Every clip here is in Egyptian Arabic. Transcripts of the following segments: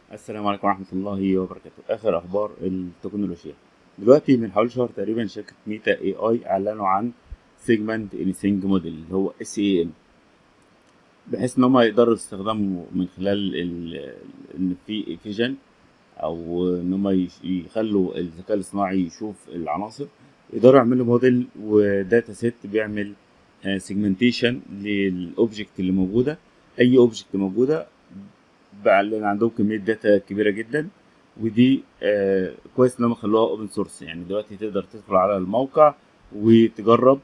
السلام عليكم ورحمة الله وبركاته آخر أخبار التكنولوجيا دلوقتي من حوالي شهر تقريبا شركة ميتا اي اي أعلنوا عن سيجمنت انيسينج موديل اللي هو اس اي ام بحيث ان هم يقدروا يستخدموا من خلال ال- ان في فيجن او ان هم يش- يخلوا الذكاء الاصطناعي يشوف العناصر يقدروا يعملوا موديل وداتا سيت بيعمل سيجمنتيشن للاوبجكت اللي موجوده اي اوبجكت موجوده بقى لان عندهم كميه داتا كبيره جدا ودي آه كويس ان هم خلوها اوبن سورس يعني دلوقتي تقدر تدخل على الموقع وتجرب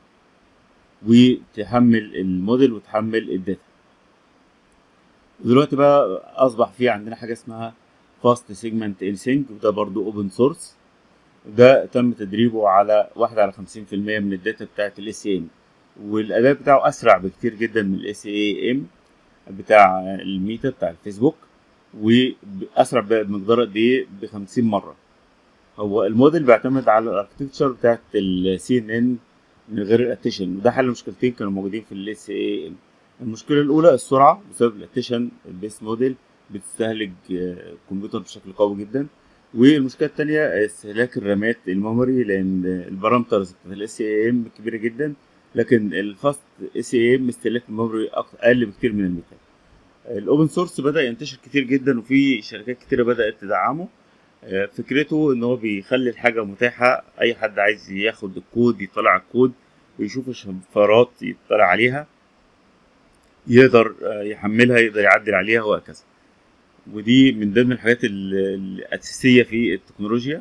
وتحمل الموديل وتحمل الداتا ودلوقتي بقى اصبح في عندنا حاجه اسمها فاست سيجمنت انسينج وده برضو اوبن سورس ده تم تدريبه على واحد على خمسين في المية من الداتا بتاعت الاس ام والاداء بتاعه اسرع بكتير جدا من الاس اي ام بتاع الميتا بتاع الفيسبوك واسرع بمقدار قد ايه ب 50 مره هو الموديل بيعتمد على الاركتكتشر بتاعت السي ان ان من غير الاتيشن وده حل مشكلتين كانوا موجودين في الاس اي ام المشكله الاولى السرعه بسبب الاتيشن البيس موديل بتستهلك آه، الكمبيوتر بشكل قوي جدا والمشكله الثانيه استهلاك الرامات الميموري لان البارامترز بتاعت الاس اي ام كبيره جدا لكن الفاست اس اي ام استهلاك الميموري أق- اقل بكتير من الميتا الاوبن سورس بدا ينتشر كتير جدا وفي شركات كتيره بدات تدعمه آه، فكرته ان هو بيخلي الحاجه متاحه اي حد عايز ياخد الكود يطلع على الكود ويشوف الشفرات يطلع عليها يقدر آه، يحملها يقدر يعدل عليها وهكذا ودي من ضمن الحاجات ال- الاساسيه في التكنولوجيا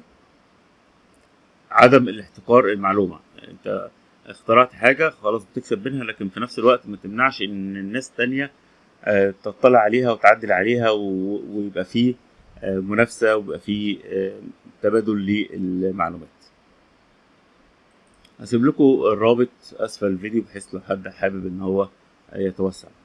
عدم الاحتكار المعلومه انت اخترعت حاجه خلاص بتكسب منها لكن في نفس الوقت ما تمنعش ان الناس تانية آه، تطلع عليها وتعدل عليها و- ويبقى فيه آه، منافسه ويبقى فيه آه، تبادل للمعلومات هسيب لكم الرابط اسفل الفيديو بحيث لو حد حابب ان هو يتوسع